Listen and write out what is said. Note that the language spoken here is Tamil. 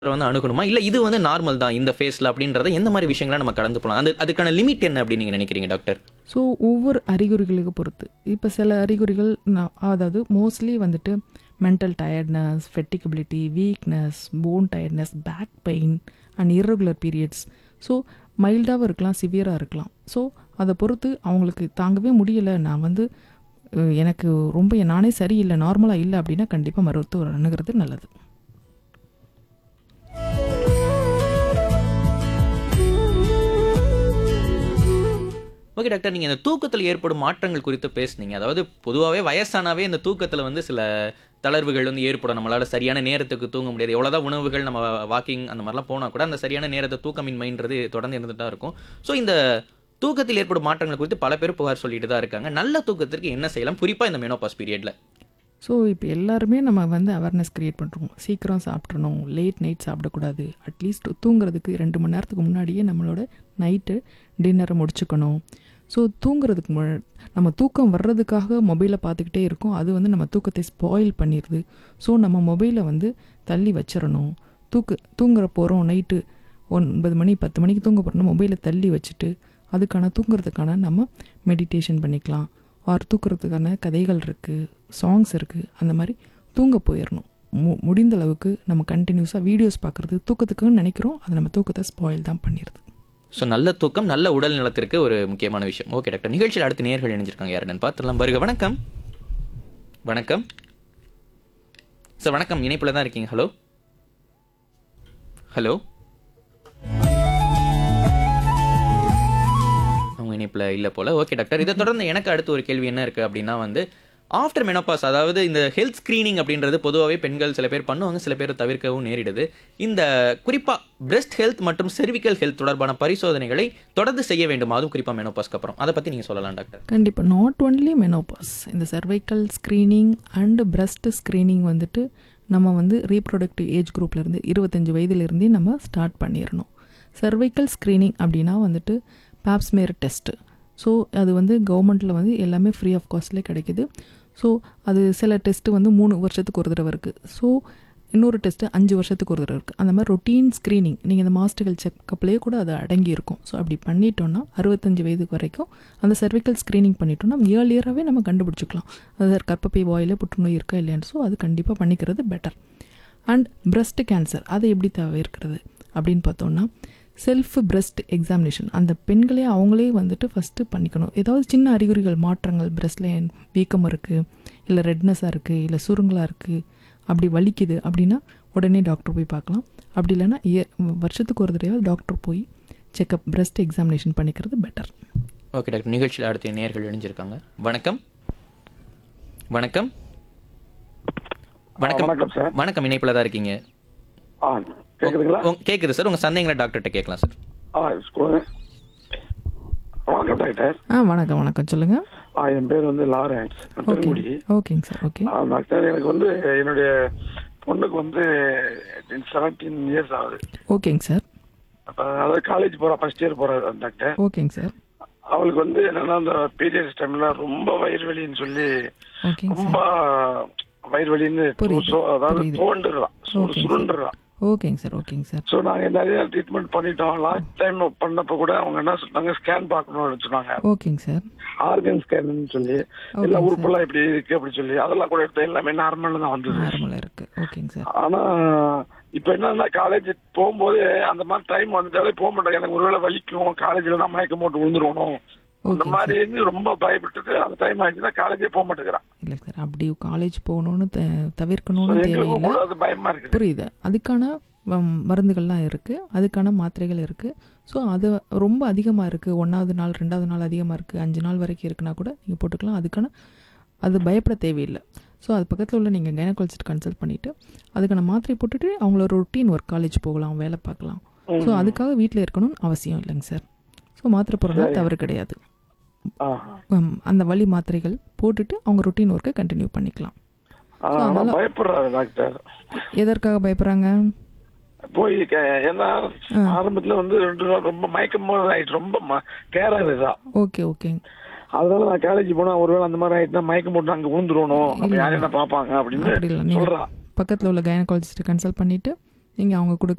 வந்து அணுகணுமா இல்ல இது வந்து நார்மல் தான் இந்த ஃபேஸ்ல அப்படின்றத எந்த மாதிரி விஷயங்களை நம்ம கடந்து போகலாம் அது அதுக்கான லிமிட் என்ன அப்படின்னு நீங்க நினைக்கிறீங்க டாக்டர் ஸோ ஒவ்வொரு அறிகுறிகளுக்கு பொறுத்து இப்போ சில அறிகுறிகள் நான் அதாவது மோஸ்ட்லி வந்துட்டு mental tiredness fatigability weakness bone tiredness back pain and irregular periods so மைல்டாகவும் இருக்கலாம் சிவியராக இருக்கலாம் ஸோ அதை பொறுத்து அவங்களுக்கு தாங்கவே முடியலை நான் வந்து அஹ், எனக்கு ரொம்ப நானே சரியில்லை நார்மலாக இல்லை அப்படின்னா கண்டிப்பாக மருத்துவர் அணுகிறது நல்லது ஓகே டாக்டர் நீங்க இந்த தூக்கத்தில் ஏற்படும் மாற்றங்கள் குறித்து பேசுனீங்க அதாவது பொதுவாகவே வயசானாவே இந்த தூக்கத்தில் வந்து சில தளர்வுகள் வந்து ஏற்படும் நம்மளால சரியான நேரத்துக்கு தூங்க முடியாது எவ்வளோதான் உணவுகள் நம்ம வாக்கிங் அந்த மாதிரிலாம் போனால் கூட அந்த சரியான நேரத்தை தூக்கமின்மைன்றது தொடர்ந்து இருந்துட்டு தான் இருக்கும் ஸோ இந்த தூக்கத்தில் ஏற்படும் மாற்றங்கள் குறித்து பல பேர் புகார் சொல்லிட்டு தான் இருக்காங்க நல்ல தூக்கத்திற்கு என்ன செய்யலாம் குறிப்பாக இந்த மெனோபாஸ் பீரியட்ல ஸோ இப்போ எல்லாருமே நம்ம வந்து அவேர்னஸ் க்ரியேட் பண்ணுறோம் சீக்கிரம் சாப்பிட்றணும் லேட் நைட் சாப்பிடக்கூடாது அட்லீஸ்ட் தூங்குறதுக்கு ரெண்டு மணி நேரத்துக்கு முன்னாடியே நம்மளோட நைட்டு டின்னரை முடிச்சுக்கணும் ஸோ தூங்குறதுக்கு மு நம்ம தூக்கம் வர்றதுக்காக மொபைலை பார்த்துக்கிட்டே இருக்கோம் அது வந்து நம்ம தூக்கத்தை ஸ்பாயில் பண்ணிடுது ஸோ நம்ம மொபைலை வந்து தள்ளி வச்சிடணும் தூக்கு தூங்குற போகிறோம் நைட்டு ஒன்பது மணி பத்து மணிக்கு தூங்க போகிறோம் மொபைலை தள்ளி வச்சுட்டு அதுக்கான தூங்குறதுக்கான நம்ம மெடிடேஷன் பண்ணிக்கலாம் ஆர் தூக்குறதுக்கான கதைகள் இருக்குது சாங்ஸ் இருக்குது அந்த மாதிரி தூங்க போயிடணும் மு முடிந்த அளவுக்கு நம்ம கண்டினியூஸாக வீடியோஸ் பார்க்குறது தூக்கத்துக்குன்னு நினைக்கிறோம் அது நம்ம தூக்கத்தை ஸ்பாயில் தான் பண்ணிடுது ஸோ நல்ல தூக்கம் நல்ல உடல் நலத்திற்கு ஒரு முக்கியமான விஷயம் ஓகே டாக்டர் நிகழ்ச்சியில் அடுத்து நேர்கள் இணைஞ்சிருக்காங்க யாருன்னு பார்த்துடலாம் வருக வணக்கம் வணக்கம் சார் வணக்கம் இணைப்பில் தான் இருக்கீங்க ஹலோ ஹலோ அவங்க இணைப்பில் இல்லை போல ஓகே டாக்டர் இதை தொடர்ந்து எனக்கு அடுத்து ஒரு கேள்வி என்ன இருக்குது அப்படின்னா வந்து ஆஃப்டர் மெனோபாஸ் அதாவது இந்த ஹெல்த் ஸ்க்ரீனிங் அப்படின்றது பொதுவாகவே பெண்கள் சில பேர் பண்ணுவாங்க சில பேர் தவிர்க்கவும் நேரிடுது இந்த குறிப்பாக பிரஸ்ட் ஹெல்த் மற்றும் செர்விக்கல் ஹெல்த் தொடர்பான பரிசோதனைகளை தொடர்ந்து செய்ய வேண்டும் அதுவும் குறிப்பாக மெனோபாஸ்க்கு அப்புறம் அதை பற்றி நீங்கள் சொல்லலாம் டாக்டர் கண்டிப்பாக நாட் ஒன்லி மெனோபாஸ் இந்த cervical screening and breast screening வந்துட்டு நம்ம வந்து ரீப்ரொடக்டிவ் ஏஜ் குரூப்லேருந்து இருபத்தஞ்சி வயதுலேருந்தே நம்ம ஸ்டார்ட் பண்ணிடணும் சர்வைக்கல் ஸ்க்ரீனிங் அப்படின்னா வந்துட்டு பேப்ஸ்மேர் டெஸ்ட்டு ஸோ அது வந்து கவர்மெண்ட்டில் வந்து எல்லாமே ஃப்ரீ ஆஃப் காஸ்ட்லேயே கிடைக்குது ஸோ அது சில டெஸ்ட்டு வந்து மூணு வருஷத்துக்கு ஒரு தடவை இருக்குது ஸோ இன்னொரு டெஸ்ட்டு அஞ்சு வருஷத்துக்கு ஒரு தடவை இருக்குது அந்த மாதிரி ரொட்டீன் ஸ்க்ரீனிங் நீங்கள் இந்த மாஸ்டர்கள் செக்கப்லேயே கூட அது அடங்கி இருக்கும் ஸோ அப்படி பண்ணிட்டோம்னா அறுபத்தஞ்சு வயதுக்கு வரைக்கும் அந்த cervical ஸ்க்ரீனிங் பண்ணிட்டோம்னா இயர்லியராகவே நம்ம கண்டுபிடிச்சிக்கலாம் அதாவது கர்ப்பப்பை வாயில புற்றுநோய் இருக்கா இல்லையான்னு ஸோ அது கண்டிப்பாக பண்ணிக்கிறது பெட்டர் அண்ட் பிரஸ்ட் கேன்சர் அதை எப்படி தவிர்க்கிறது அப்படின்னு பார்த்தோம்னா செல்ஃப் பிரஸ்ட் எக்ஸாமினேஷன் அந்த பெண்களே அவங்களே வந்துட்டு ஃபஸ்ட்டு பண்ணிக்கணும் ஏதாவது சின்ன அறிகுறிகள் மாற்றங்கள் பிரஸ்ட்ல வீக்கம் இருக்குது இல்லை ரெட்னஸாக இருக்குது இல்லை சுருங்கலாக இருக்குது அப்படி வலிக்குது அப்படின்னா உடனே டாக்டர் போய் பார்க்கலாம் அப்படி இல்லைன்னா இய- வருஷத்துக்கு ஒரு தடவை டாக்டர் போய் செக்கப் பிரஸ்ட் எக்ஸாமினேஷன் பண்ணிக்கிறது பெட்டர் ஓகே டாக்டர் நிகழ்ச்சியில் அடுத்து நேர்கள் இணைஞ்சிருக்காங்க வணக்கம் வணக்கம் வணக்கம் வணக்கம் சார் வணக்கம் இணைப்பில் தான் இருக்கீங்க ஆ கேக்குதுங்களா உங்க- கேக்குது சார் உங்கள் சந்தேகங்களை டாக்டர்கிட்ட கேட்கலாம் சார் ஆ ஸ்கூல் வணக்கம் டாக்டர் ஆ வணக்கம் வணக்கம் சொல்லுங்கள் ஆ என் பேர் வந்து லாரன்ஸ் ஓகே பெருங்குடி ஓகேங்க சார் ஓகே ஆ, டாக்டர் எனக்கு வந்து என்னுடைய பொண்ணுக்கு வந்து செவன்டீன் இயர்ஸ் ஆகுது ஓகேங்க சார் அப்ப அதாவது காலேஜ் போறா ஃபர்ஸ்ட் இயர் போறா டாக்டர் ஓகேங்க சார் அவளுக்கு வந்து என்னன்னா அந்த பீரியட்ஸ் டைம்ல ரொம்ப வயிறு வலின்னு சொல்லி ஓகேங்க சார் ரொம்ப வயிறு வலின்னு புரியுது, சோ- அதாவது புரியுது. தோண்டுறான் சுரு ஓகேங்க சார். சுருண்டுறான் ஓகேங்க சார் ஓகேங்க சார் ஸோ நாங்க நிறைய ட்ரீட்மெண்ட் பண்ணிட்டோம் லாஸ்ட் டைம் பண்ணப்ப கூட அவங்க என்ன சொன்னாங்க ஸ்கேன் பார்க்கணும்னு சொன்னாங்க ஓகேங்க சார் ஆர்கன் ஸ்கேன் சொல்லி Okay, எல்லா sir. உறுப்பெல்லாம் இப்படி இருக்கு அப்படி சொல்லி அதெல்லாம் கூட எடுத்து எல்லாமே நார்மல் தான் வந்தது நார்மலாக இருக்குது ஓகேங்க சார் ஆனா இப்ப என்னன்னா காலேஜ் போகும்போது அந்த மாதிரி டைம் வந்துட்டாலே போக மாட்டாங்க எனக்கு ஒருவேளை வலிக்கும் காலேஜ்ல நான் மயக்கம் போட்டு விழுந்துருவணும் அந்த ஓகேங்க மாதிரி இருந்து ரொம்ப பயப்பட்டுட்டு அந்த டைம் ஆயிடுச்சுன்னா காலேஜே போக மாட்டேங்கிறான் இல்லை சார் அப்படி காலேஜ் போகணுன்னு த தவிர்க்கணும்னு எங்களுக்கும் தேவையில்லை கூட அது பயமா இருக்குது புரியுது அதுக்கான ம், மருந்துகள்லாம் இருக்குது அதுக்கான மாத்திரைகள் இருக்குது ஸோ அது ரொம்ப அதிகமாக இருக்குது ஒன்றாவது நாள் ரெண்டாவது நாள் அதிகமாக இருக்குது அஞ்சு நாள் வரைக்கும் இருக்குன்னா கூட நீங்கள் போட்டுக்கலாம் அதுக்கான அது பயப்பட தேவையில்லை ஸோ அது பக்கத்தில் உள்ள நீங்கள் கைனகாலஜிஸ்ட் கன்சல்ட் பண்ணிவிட்டு அதுக்கான மாத்திரை போட்டுட்டு அவங்கள ரொட்டீன் ஒர்க் காலேஜ் போகலாம் வேலை பார்க்கலாம் ஸோ அதுக்காக வீட்டில் இருக்கணும்னு அவசியம் இல்லைங்க சார் ஸோ மாத்திரை போடுறதுனால தவறு கிடையாது ஆ. ம், அந்த வலி மாத்திரைகள் போட்டுட்டு அவங்க ரொட்டீன் ஒர்க்கை கண்டினியூ பண்ணிக்கலாம் ஆனா ஆனா பயப்படுறாரு டாக்டர் எதற்காக பயப்படுறாங்க போய் கே- ஏன்னா ஆரம்பத்துல வந்து ரெண்டு நாள் ரொம்ப மயக்கம் போது ஆயிடுச்சு ரொம்ப கேரா இதுதான் ஓகே ஓகே அதனால நான் காலேஜ் போனா ஒருவேளை அந்த மாதிரி ஆயிட்டுனா மயக்கம் போட்டு அங்க விழுந்துருவணும் அப்ப யாரும் என்ன பாப்பாங்க அப்படின்னு அப்படி இல்லை நீங்கள் சொல்றான் பக்கத்தில் உள்ள கைனகாலஜிஸ்ட்டை கன்சல்ட் பண்ணிவிட்டு நீங்கள் அவங்க கொடுக்குற